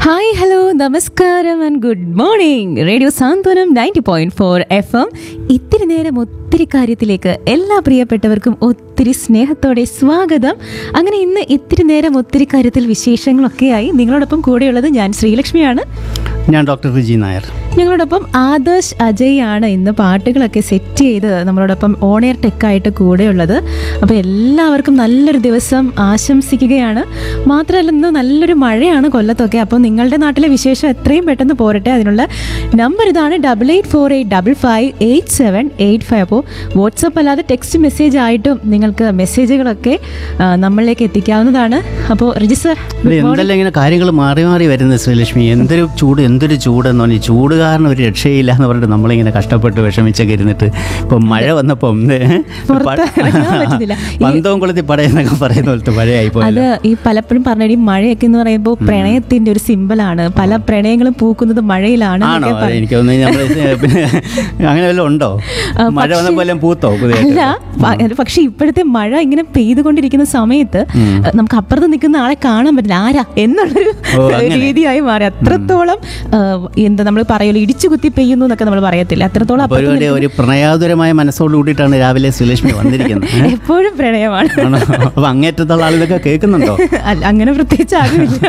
Hi hello നമസ്കാരം and good morning radio Santhwanam ninety point four F M ഇത്തിരി നേരം ഒത്തിരി കാര്യത്തിലേക്ക് എല്ലാ പ്രിയപ്പെട്ടവർക്കും ഒത്തിരി സ്നേഹത്തോടെ സ്വാഗതം അങ്ങനെ ഇന്ന് ഇത്തിരി നേരം ഒത്തിരി കാര്യത്തിൽ വിശേഷങ്ങളൊക്കെയായി നിങ്ങളോടൊപ്പം കൂടെയുള്ളത് ഞാൻ ശ്രീലക്ഷ്മിയാണ് ഞാൻ ഡോക്ടർ റിജി നായർ ഞങ്ങളോടൊപ്പം ആദർശ് അജയ് ആണ് ഇന്ന് പാട്ടുകളൊക്കെ സെറ്റ് ചെയ്ത് നമ്മളോടൊപ്പം ഓൺ എയർ ടെക്കായിട്ട് കൂടെയുള്ളത് അപ്പോൾ എല്ലാവർക്കും നല്ലൊരു ദിവസം ആശംസിക്കുകയാണ് മാത്രമല്ല ഇന്ന് നല്ലൊരു മഴയാണ് കൊല്ലത്തൊക്കെ അപ്പോൾ നിങ്ങളുടെ നാട്ടിലെ വിശേഷം എത്രയും പെട്ടെന്ന് പോരട്ടെ അതിനുള്ള നമ്പർ ഇതാണ് double eight four eight double five eight seven eight five അപ്പോൾ വാട്സപ്പ് അല്ലാതെ ടെക്സ്റ്റ് മെസ്സേജ് ആയിട്ടും നിങ്ങൾക്ക് മെസ്സേജുകളൊക്കെ ആ, നമ്മളിലേക്ക് എത്തിക്കാവുന്നതാണ് അപ്പോൾ രജിസ്റ്റർ ഇത് എന്തെല്ലാം ഇങ്ങനെ കാര്യങ്ങൾ മാറി മാറി വരുന്നത് ശ്രീലക്ഷ്മി എന്തൊരു ചൂട് എന്തൊരു ചൂടെന്ന് പറഞ്ഞാൽ ചൂട് കാരണം ഒരു രക്ഷയില്ല എന്ന് പറഞ്ഞിട്ട് നമ്മളിങ്ങനെ കഷ്ടപ്പെട്ട് വിഷമിച്ചൊക്കെ ഇരുന്നിട്ട് ഇപ്പം മഴ വന്നപ്പം പുറത്ത് ഇറങ്ങാൻ പറ്റുന്നില്ല. ഈ- പന്തവും കുളത്തി പടയെന്നൊക്കെ പറയുന്ന പോലത്തെ മഴയായി അത് പോയല്ലോ ഈ പലപ്പോഴും പറഞ്ഞ ഈ മഴയൊക്കെ എന്ന് പറയുമ്പോൾ പ്രണയത്തിന്റെ ഒരു സിമ്പലാണ് പല പ്രണയങ്ങളും പൂക്കുന്നത് മഴയിലാണ് ആണോ എന്നൊക്കെ പറയും. എനിക്ക് തോന്നുന്നു നമ്മൾ പിന്നെ അങ്ങനെ വല്ലതും ഉണ്ടോ ആ, മഴ പക്ഷേ- വന്നപ്പോൾ എല്ലാം പൂത്തോ അല്ല പുതിയ പ- അത് പക്ഷെ ഇപ്പോഴത്തെ മഴ ഇങ്ങനെ പെയ്തുകൊണ്ടിരിക്കുന്ന സമയത്ത് നമുക്ക് അപ്പുറത്ത് നിൽക്കുന്ന ആളെ കാണാൻ പറ്റില്ല ആരാ എന്നുള്ളൊരു ഓ, അങ്ങനെ. രീതിയായി മാറി അത്രത്തോളം ആ, എന്താ നമ്മൾ പറയുമല്ലോ ഇടിച്ചു കുത്തി പെയ്യുന്നു എന്നൊക്കെ നമ്മൾ പറയത്തില്ല അത്രത്തോളം അപ്പോൾ അപ്പുറത്ത് ഒരു ഒരു പ്രണയാതുരമായ മനസ്സോട് കൂടിയിട്ടാണ് രാവിലെ ശ്രീലക്ഷ്മി വന്നിരിക്കുന്നത് ഏ? നിൽക്കുന്ന- എപ്പോഴും പ്രണയമാണ് ആണോ അപ്പൊ അങ്ങേറ്റത്തുള്ള ആളിതൊക്കെ കേൾക്കുന്നുണ്ടോ അല്ല അങ്ങനെ പ്രത്യേകിച്ച് ആരുമില്ല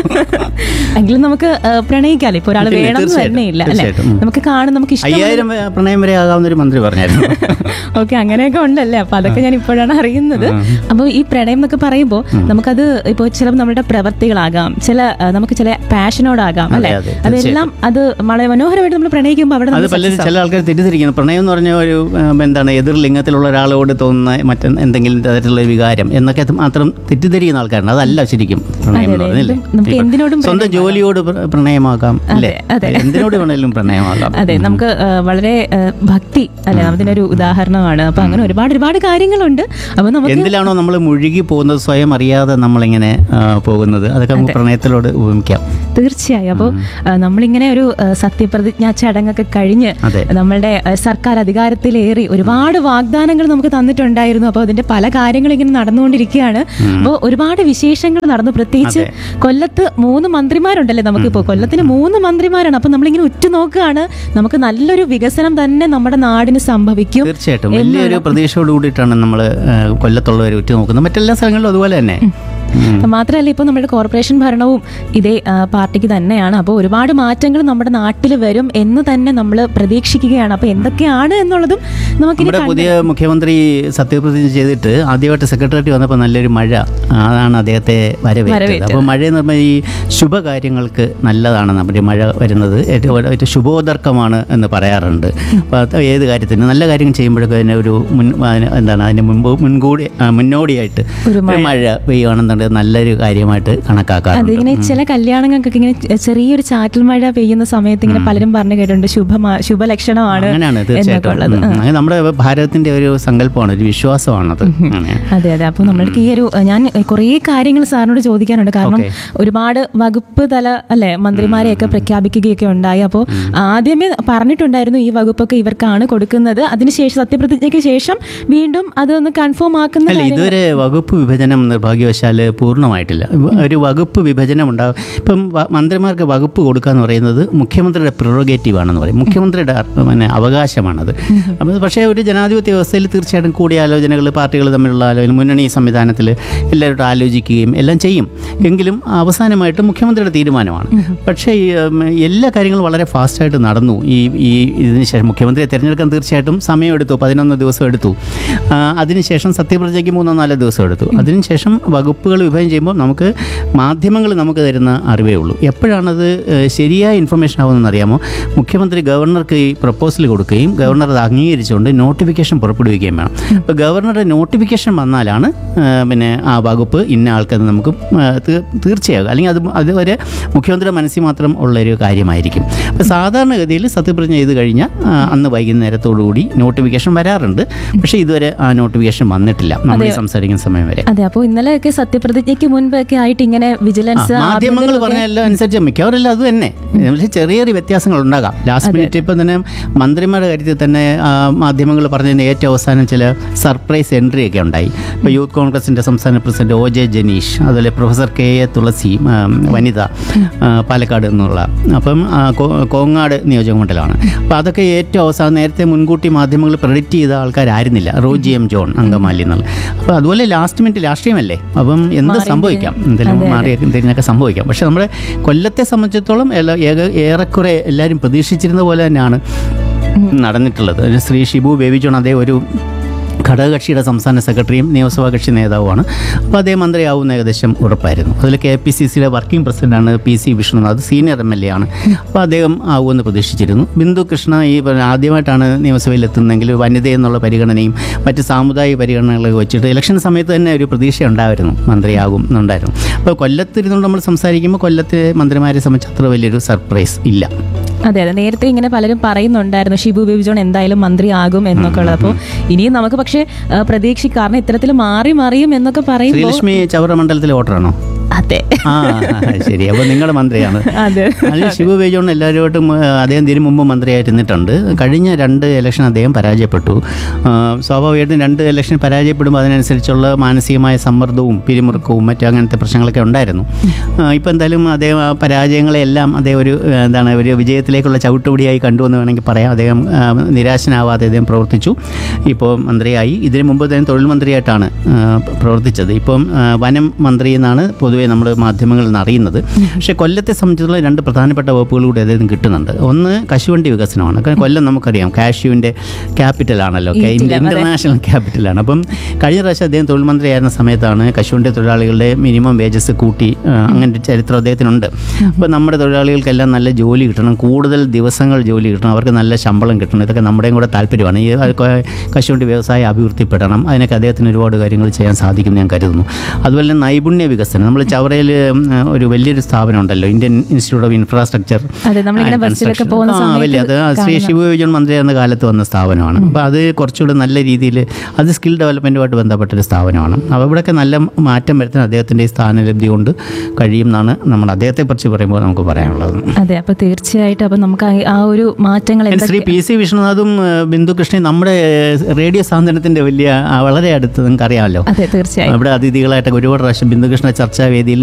എങ്കിലും നമുക്ക് ആ, പ്രണയിക്കാലോ ഇപ്പൊ ഒരാൾ പിന്നെ വേണം എന്ന് തീർച്ചയായിട്ടും, തന്നെ ഇല്ല അല്ലെ തീർച്ചയായിട്ടും. ഉം. നമുക്ക് കാണും നമുക്ക് ഇഷ്ടം അയ്യായിരം വരെ പ്രണയം വരെ ആകാവുന്ന ഒരു മന്ത്രി പറഞ്ഞായിരുന്നു ഓക്കെ അങ്ങനെയൊക്കെ ഉണ്ടല്ലേ അപ്പൊ അതൊക്കെ ഞാൻ ഇപ്പോഴാണ് അറിയുന്നത് അപ്പോൾ ഈ പ്രണയം എന്നൊക്കെ പറയുമ്പോൾ നമുക്കത് ഇപ്പോൾ ചിലപ്പോൾ നമ്മുടെ പ്രവർത്തികളാകാം ചില ആ, നമുക്ക് ചില പാഷനോടാകാം അല്ലെ അതെ, അതെല്ലാം അത് വളരെ മനോഹരമായിട്ട് നമ്മൾ പ്രണയിക്കുമ്പോൾ അവിടെ അത് നമ്മൾ പലരും ചില ആൾക്കാർ തെറ്റിദ്ധരിക്കുന്നു പ്രണയം എന്ന് പറഞ്ഞ ഒരു ഉം, എന്താണ് എതിർ ലിംഗത്തിലുള്ള ഒരാളോട് തോന്നുന്ന മറ്റ എന്തെങ്കിലും തരത്തിലുള്ള ഒരു വികാരം എന്നൊക്കെ അത് മാത്രം തെറ്റിദ്ധരിക്കുന്ന ആൾക്കാരുണ്ട് അതല്ല ശരിക്കും പ്രണയം എന്ന് അതെ, പറഞ്ഞല്ലേ എന്തും- നമുക്ക് ഇപ്പൊ എന്തിനോടും സ്വന്തം ജോലിയോട് പ്ര- പ്രണയമാകാം അല്ലേ അതെ. എന്തിനോട് വേണേലും പ്രണയമാകാം അതെ നമുക്ക് ആ, വളരെ ആ, ഭക്തി അല്ലെ അതിനൊരു ഉദാഹരണമാണ് അപ്പൊ അങ്ങനെ ഒരുപാട് ഒരുപാട് കാര്യങ്ങളുണ്ട് അപ്പൊ നമുക്ക് എന്തിലാണോ നമ്മൾ മുഴുകി പോകുന്നത് സ്വയം അറിയാതെ നമ്മളിങ്ങനെ ആ, പോകുന്നത് അതൊക്കെ നമുക്ക് പ്രണയത്തിലോട് ഉപമിക്കാം തീർച്ചയായും അപ്പോൾ നമ്മളിങ്ങനെ ഒരു ആ, സത്യപ്രതിജ്ഞാ ചടങ്ങൊക്കെ കഴിഞ്ഞ് അതെ. നമ്മളുടെ ആ, സർക്കാർ അധികാരത്തിലേറി ഒരുപാട് വാഗ്ദാനങ്ങൾ നമുക്ക് തന്നിട്ടുണ്ടായിരുന്നു അപ്പോൾ അതിന്റെ പല കാര്യങ്ങളും ഇങ്ങനെ നടന്നുകൊണ്ടിരിക്കുകയാണ് അപ്പോൾ ഒരുപാട് വിശേഷങ്ങൾ നടന്നു പ്രത്യേകിച്ച് കൊല്ലത്ത് മൂന്ന് മന്ത്രിമാരുണ്ടല്ലേ നമുക്കിപ്പോൾ കൊല്ലത്തിന് മൂന്ന് മന്ത്രിമാരാണ് അപ്പോൾ നമ്മളിങ്ങനെ ഉറ്റുനോക്കുകയാണ് നമുക്ക് നല്ലൊരു വികസനം തന്നെ നമ്മുടെ നാടിന് സംഭവിക്കും തീർച്ചയായിട്ടും വലിയൊരു പ്രതീക്ഷയോട് കൂടിയിട്ടാണ് നമ്മൾ കൊല്ലത്തുള്ളവർ ഉറ്റു നോക്കുന്നത് മറ്റെല്ലാ സ്ഥലങ്ങളിലും അതുപോലെ തന്നെ ഉം. മാത്രമല്ല ഇപ്പോൾ നമ്മുടെ കോർപ്പറേഷൻ ഭരണവും ഇതേ ആ, പാർട്ടിക്ക് തന്നെയാണ് അപ്പോൾ ഒരുപാട് മാറ്റങ്ങൾ നമ്മുടെ നാട്ടിൽ വരും എന്ന് തന്നെ നമ്മൾ പ്രതീക്ഷിക്കുകയാണ് അപ്പോൾ എന്തൊക്കെയാണ് എന്നുള്ളതും നമുക്കിനി നമ്മുടെ കണ്ട് പുതിയ മുഖ്യമന്ത്രി സത്യപ്രതിജ്ഞ ചെയ്തിട്ട് ആദ്യമായിട്ട് സെക്രട്ടറി വന്നപ്പോൾ നല്ലൊരു മഴ അതാണ് അദ്ദേഹത്തെ വരവേറ്റത് വരവേറ്റത്. അപ്പോൾ മഴ എന്ന് പറഞ്ഞാൽ ഈ ശുഭകാര്യങ്ങൾക്ക് നല്ലതാണ് നമ്മുടെ മഴ വരുന്നത് ഏറ്റവും ഏറ്റവും ശുഭോദർക്കമാണ് എന്ന് പറയാറുണ്ട് അപ്പോൾ അത് ഏത് കാര്യത്തിന് നല്ല കാര്യങ്ങൾ ചെയ്യുമ്പോഴൊക്കെ അതിനെ ഒരു മുൻ അതിന് എന്താണ് അതിന് മുൻപ് മുൻകൂടി ആ, മുന്നോടിയായിട്ട് ഒരു ഒരു മഴ പെയ്യുകയാണെന്നുണ്ടെങ്കിൽ നല്ലൊരു കാര്യമായിട്ട് കണക്കാക്കാറുണ്ട് അതിങ്ങനെ ചില കല്യാണങ്ങൾക്കൊക്കെ ഇങ്ങനെ ചെ- ചെറിയൊരു ചാറ്റൽ മഴ പെയ്യുന്ന സമയത്ത് ഇങ്ങനെ പലരും പറഞ്ഞു കേട്ടിട്ടുണ്ട് ശുഭമാ ശുഭലക്ഷണമാണ് അങ്ങനെയാണ് എന്നൊക്കെ തീർച്ചയായിട്ടും ഉള്ളത് ഉം. അങ്ങനെ നമ്മുടെ ഭാരതത്തിന്റെ ഒരു സങ്കല്പമാണ് ഒരു വിശ്വാസമാണത് അങ്ങനെ അതെ അതെ അപ്പോൾ നമ്മൾക്ക് ഈ ഒരു ഞാൻ കുറേ കാര്യങ്ങൾ സാറിനോട് ചോദിക്കാനുണ്ട് കാരണം Okay. ഒരുപാട് വകുപ്പ് തല അല്ലെ മന്ത്രിമാരെയൊക്കെ പ്രഖ്യാപിക്കുകയൊക്കെ ഉണ്ടായി അപ്പോൾ ആദ്യമേ പറഞ്ഞിട്ടുണ്ടായിരുന്നു ഈ വകുപ്പൊക്കെ ഇവർക്കാണ് കൊടുക്കുന്നത് അതിനുശേഷം സത്യപ്രതിജ്ഞയ്ക്ക് ശേഷം വീണ്ടും അതൊന്ന് കൺഫേം ആക്കുന്ന അല്ല കാര്യം- ഇതുവരെ വകുപ്പ് വിഭജനം നിർഭാഗ്യവശാൽ പൂർണ്ണമായിട്ടില്ല ഒരു വകുപ്പ് വിഭജനം ഉണ്ടാകും ഇപ്പം വ- മന്ത്രിമാർക്ക് വകുപ്പ് കൊടുക്കുക എന്ന് പറയുന്നത് മുഖ്യമന്ത്രിയുടെ പ്രിറോഗേറ്റീവ് ആണെന്ന് പറയും മുഖ്യമന്ത്രിയുടെ അർ- പിന്നെ അവകാശമാണത് അപ്പോൾ പക്ഷേ ഒരു ജനാധിപത്യ വ്യവസ്ഥയിൽ തീർച്ചയായിട്ടും കൂടിയാലോചനകൾ പാർട്ടികൾ തമ്മിലുള്ള ആലോചന മുന്നണി സംവിധാനത്തിൽ എല്ലാവരോടും ആലോചിക്കുകയും എല്ലാം ചെയ്യും എങ്കിലും അവസാനമായിട്ട് മുഖ്യമന്ത്രിയുടെ തീരുമാനമാണ് പക്ഷേ ഈ, ഉം, എല്ലാ കാര്യങ്ങളും വളരെ ഫാസ്റ്റായിട്ട് നടന്നു ഈ ഈ ഇതിന് ശേഷം മുഖ്യമന്ത്രിയെ തിരഞ്ഞെടുക്കാൻ തീർച്ചയായിട്ടും സമയമെടുത്തു പതിനൊന്ന് ദിവസം എടുത്തു ആ, അതിനുശേഷം സത്യപ്രതിജ്ഞയ്ക്ക് മൂന്നോ നാലോ ദിവസം എടുത്തു അതിനുശേഷം വകുപ്പുകൾ വിഭജനം ചെയ്യുമ്പോൾ നമുക്ക് മാധ്യമങ്ങൾ നമുക്ക് തരുന്ന അറിവേ ഉള്ളൂ എപ്പോഴാണത് ഏഹ്, ശരിയായ ഇൻഫർമേഷൻ ആവുമെന്ന് അറിയാമോ മുഖ്യമന്ത്രി ഗവർണർക്ക് ഈ പ്രപ്പോസൽ കൊടുക്കുകയും ഗവർണർ അത് അംഗീകരിച്ചുകൊണ്ട് നോട്ടിഫിക്കേഷൻ പുറപ്പെടുവിക്കുകയും വേണം അപ്പോൾ ഗവർണറുടെ നോട്ടിഫിക്കേഷൻ വന്നാലാണ് ഏഹ്, പിന്നെ ആ വകുപ്പ് ഇന്ന ആൾക്കെന്ന് നമുക്ക് ഏഹ്, തീ- തീർച്ചയാകും അല്ലെങ്കിൽ അത് അതുവരെ മുഖ്യമന്ത്രിയുടെ മനസ്സിൽ മാത്രം ഉള്ളൊരു കാര്യമായിരിക്കും അപ്പോൾ സാധാരണഗതിയിൽ സത്യപ്രതിജ്ഞ ചെയ്ത് കഴിഞ്ഞാൽ ആ, അന്ന് വൈകുന്നേരത്തോടു കൂടി നോട്ടിഫിക്കേഷൻ വരാറുണ്ട് പക്ഷേ ഇതുവരെ ആ നോട്ടിഫിക്കേഷൻ വന്നിട്ടില്ല നമ്മൾ ഈ സംസാരിക്കുന്ന സമയം വരെ അതെ അപ്പോൾ ഇന്നലെയൊക്കെ സത്യപ്രതിജ്ഞ സത്യപ്രതിജ്ഞയ്ക്ക് മുൻപൊക്കെ ആയിട്ട് ഇങ്ങനെ വിജിലൻസ് മാധ്യമങ്ങൾ പറഞ്ഞ എല്ലാം അനുസരിച്ച് മിക്കവരെല്ലാം അത് തന്നെ പക്ഷേ ചെറിയ ചെറിയ വ്യത്യാസങ്ങൾ ഉണ്ടാകാം ലാസ്റ്റ് മിനിറ്റ് ഇപ്പം തന്നെ മന്ത്രിമാരുടെ കാര്യത്തിൽ തന്നെ മാധ്യമങ്ങൾ പറഞ്ഞതിന് ഏറ്റവും അവസാനം ചില സർപ്രൈസ് എൻട്രി ഒക്കെ ഉണ്ടായി ഇപ്പോൾ യൂത്ത് കോൺഗ്രസിൻ്റെ സംസ്ഥാന പ്രസിഡന്റ് ഒ ജെ ജനീഷ് അതുപോലെ പ്രൊഫസർ കെ എ തുളസി ആ, വനിത ആ, പാലക്കാട് എന്നുള്ള അപ്പം ആ, കോ- കോങ്ങാട് നിയോജകമണ്ഡലമാണ് അപ്പോൾ അതൊക്കെ ഏറ്റവും അവസാനം നേരത്തെ മുൻകൂട്ടി മാധ്യമങ്ങൾ പ്രെഡിക്റ്റ് ചെയ്ത ആൾക്കാരായിരുന്നില്ല റോജി എം ജോൺ അങ്കമാലി എന്നുള്ള അപ്പോൾ അതുപോലെ ലാസ്റ്റ് മിനിറ്റ് രാഷ്ട്രീയമല്ലേ അപ്പം എന്ത് സംഭവിക്കാം എന്തെങ്കിലും മാറി എന്തെങ്കിലുമൊക്കെ സംഭവിക്കാം പക്ഷെ നമ്മുടെ കൊല്ലത്തെ സംബന്ധിച്ചിടത്തോളം എല്ലാ ഏക- ഏറെക്കുറെ എല്ലാവരും പ്രതീക്ഷിച്ചിരുന്ന പോലെ തന്നെയാണ് നടന്നിട്ടുള്ളത് അതിന് ശ്രീ ഷിബു ബേബി ജോൺ അതേ ഒരു ഘടകകക്ഷിയുടെ സംസ്ഥാന സെക്രട്ടറിയും നിയമസഭാ കക്ഷി നേതാവുമാണ് അപ്പോൾ അദ്ദേഹം മന്ത്രിയാവുന്ന ഏകദേശം ഉറപ്പായിരുന്നു അതിൽ കെ പി സി സിയുടെ വർക്കിംഗ് പ്രസിഡന്റാണ് പി സി വിഷ്ണുനാഥ് സീനിയർ എം എൽ എ ആണ് അപ്പോൾ അദ്ദേഹം ആവുമെന്ന് പ്രതീക്ഷിച്ചിരുന്നു ബിന്ദു കൃഷ്ണ ഈ പറഞ്ഞ ആദ്യമായിട്ടാണ് നിയമസഭയിൽ എത്തുന്നതെങ്കിൽ വനിത എന്നുള്ള പരിഗണനയും മറ്റ് സാമുദായിക പരിഗണനകളൊക്കെ വെച്ചിട്ട് ഇലക്ഷൻ സമയത്ത് തന്നെ ഒരു പ്രതീക്ഷ ഉണ്ടായിരുന്നു മന്ത്രിയാകും എന്നുണ്ടായിരുന്നു അപ്പോൾ കൊല്ലത്തിരുന്നുകൊണ്ട് നമ്മൾ സംസാരിക്കുമ്പോൾ കൊല്ലത്തെ മന്ത്രിമാരെ സംബന്ധിച്ച് അത്ര വലിയൊരു സർപ്രൈസ് ഇല്ല അതെ അതെ നേരത്തെ ഇങ്ങനെ പലരും പറയുന്നുണ്ടായിരുന്നു ഷിബു ബേബി ജോൺ എന്തായാലും മന്ത്രിയാകും എന്നൊക്കെ ഉള്ളത് അപ്പോൾ ഇനിയും നമുക്ക് പക്ഷേ ആ, പ്രതീക്ഷി കാരണം ഇത്തരത്തിൽ മാറി മറിയും എന്നൊക്കെ പറയുമ്പോൾ ശ്രീലക്ഷ്മി ചവറ മണ്ഡലത്തിലെ വോട്ടറാണോ അതെ ആ ശരി അപ്പോൾ നിങ്ങളുടെ മന്ത്രിയാണ് അതെ അതിൽ ശിവ ബേജോൺ എല്ലാവരുമായിട്ടും ആ, അദ്ദേഹം ഇതിനു മുമ്പ് മന്ത്രിയായിരുന്നിട്ടുണ്ട് കഴിഞ്ഞ രണ്ട് ഇലക്ഷൻ അദ്ദേഹം പരാജയപ്പെട്ടു ആ, സ്വാഭാവികമായിട്ടും രണ്ട് ഇലക്ഷൻ പരാജയപ്പെടുമ്പോൾ അതിനനുസരിച്ചുള്ള മാനസികമായ സമ്മർദ്ദവും പിരിമുറുക്കവും മറ്റു അങ്ങനത്തെ പ്രശ്നങ്ങളൊക്കെ ഉണ്ടായിരുന്നു ഇപ്പം എന്തായാലും അദ്ദേഹം ആ പരാജയങ്ങളെല്ലാം അദ്ദേഹം ഒരു ആ, എന്താണ് ഒരു വിജയത്തിലേക്കുള്ള ചവിട്ടുപടിയായി കണ്ടുവെന്ന് വേണമെങ്കിൽ പറയാം അദ്ദേഹം ആ, നിരാശനാവാതെ അദ്ദേഹം പ്രവർത്തിച്ചു ഇപ്പോൾ മന്ത്രിയായി ഇതിനു മുമ്പ് അദ്ദേഹം തൊഴിൽ മന്ത്രിയായിട്ടാണ് ആ, പ്രവർത്തിച്ചത് ഇപ്പം ആ, വനം മന്ത്രി എന്നാണ് പൊതുവെ നമ്മൾ മാധ്യമങ്ങളിൽ നിന്ന് അറിയുന്നത് പക്ഷേ കൊല്ലത്തെ സംബന്ധിച്ചുള്ള രണ്ട് പ്രധാനപ്പെട്ട വകുപ്പുകൾ കൂടി അദ്ദേഹം കിട്ടുന്നുണ്ട് ഒന്ന് കശുവണ്ടി വികസനമാണ് കാരണം കൊല്ലം നമുക്കറിയാം കാഷ്യൂവിൻ്റെ ക്യാപിറ്റലാണല്ലോ ഇന്റർനാഷണൽ ക്യാപിറ്റലാണ് അപ്പം കഴിഞ്ഞ പ്രാവശ്യം അദ്ദേഹം തൊഴിൽ മന്ത്രിയായിരുന്ന സമയത്താണ് കശുവണ്ടി തൊഴിലാളികളുടെ മിനിമം വേജസ് കൂട്ടി ആ, അങ്ങനെ ഒരു ചരിത്രം അദ്ദേഹത്തിനുണ്ട് അപ്പോൾ നമ്മുടെ തൊഴിലാളികൾക്കെല്ലാം നല്ല ജോലി കിട്ടണം കൂടുതൽ ദിവസങ്ങൾ ജോലി കിട്ടണം അവർക്ക് നല്ല ശമ്പളം കിട്ടണം ഇതൊക്കെ നമ്മുടെയും കൂടെ താല്പര്യമാണ് ഈ അത് ക- കശുവണ്ടി വ്യവസായം അഭിവൃദ്ധിപ്പെടണം അതിനൊക്കെ അദ്ദേഹത്തിന് ഒരുപാട് കാര്യങ്ങൾ ചെയ്യാൻ സാധിക്കും ഞാൻ കരുതുന്നു അതുപോലെ തന്നെ നൈപുണ്യ വികസനം നമ്മൾ ചവറയിൽ ഉം, ഒരു വലിയൊരു സ്ഥാപനം ഉണ്ടല്ലോ ഇന്ത്യൻ ഇൻസ്റ്റിറ്റ്യൂട്ട് ഓഫ് ഇൻഫ്രാസ്ട്രക്ചർ അതെ നമ്മളിങ്ങനെ ബസ്സിലൊക്കെ പോകുന്ന ആ വലിയ അത് സമയത്ത് ശ്രീ ശിവവിജയൻ മന്ത്രി എന്ന കാലത്ത് വന്ന സ്ഥാപനമാണ് അപ്പോൾ അത് കുറച്ചുകൂടെ നല്ല രീതിയിൽ അത് സ്കിൽ ഡെവലപ്മെൻറ്റുമായിട്ട് ബന്ധപ്പെട്ടൊരു സ്ഥാപനമാണ് അപ്പോൾ ഇവിടെയൊക്കെ നല്ല മാറ്റം വരുത്താൻ അദ്ദേഹത്തിൻ്റെ ഈ സ്ഥാനലബ്ധി കൊണ്ട് കഴിയും എന്നാണ് നമ്മൾ അദ്ദേഹത്തെക്കുറിച്ച് പറയുമ്പോൾ നമുക്ക് പറയാനുള്ളത് അതെ അപ്പൊ തീർച്ചയായിട്ടും അപ്പൊ നമുക്ക് ആ- ആ ഒരു മാറ്റങ്ങൾ ശ്രീ എന്തൊക്കെ പി സി വിഷ്ണുനാഥും ഏഹ്, ബിന്ദു കൃഷ്ണയും നമ്മുടെ ഏഹ്, റേഡിയോ സാന്ത്വനത്തിൻ്റെ വലിയ ആ, വളരെ അടുത്ത് നിങ്ങൾക്ക് അറിയാമല്ലോ അതെ തീർച്ചയായും അവിടെ അതിഥികളായിട്ട് ഒരുപാട് പ്രാവശ്യം ബിന്ദുകൃഷ്ണ ചർച്ചാ വേദിയിൽ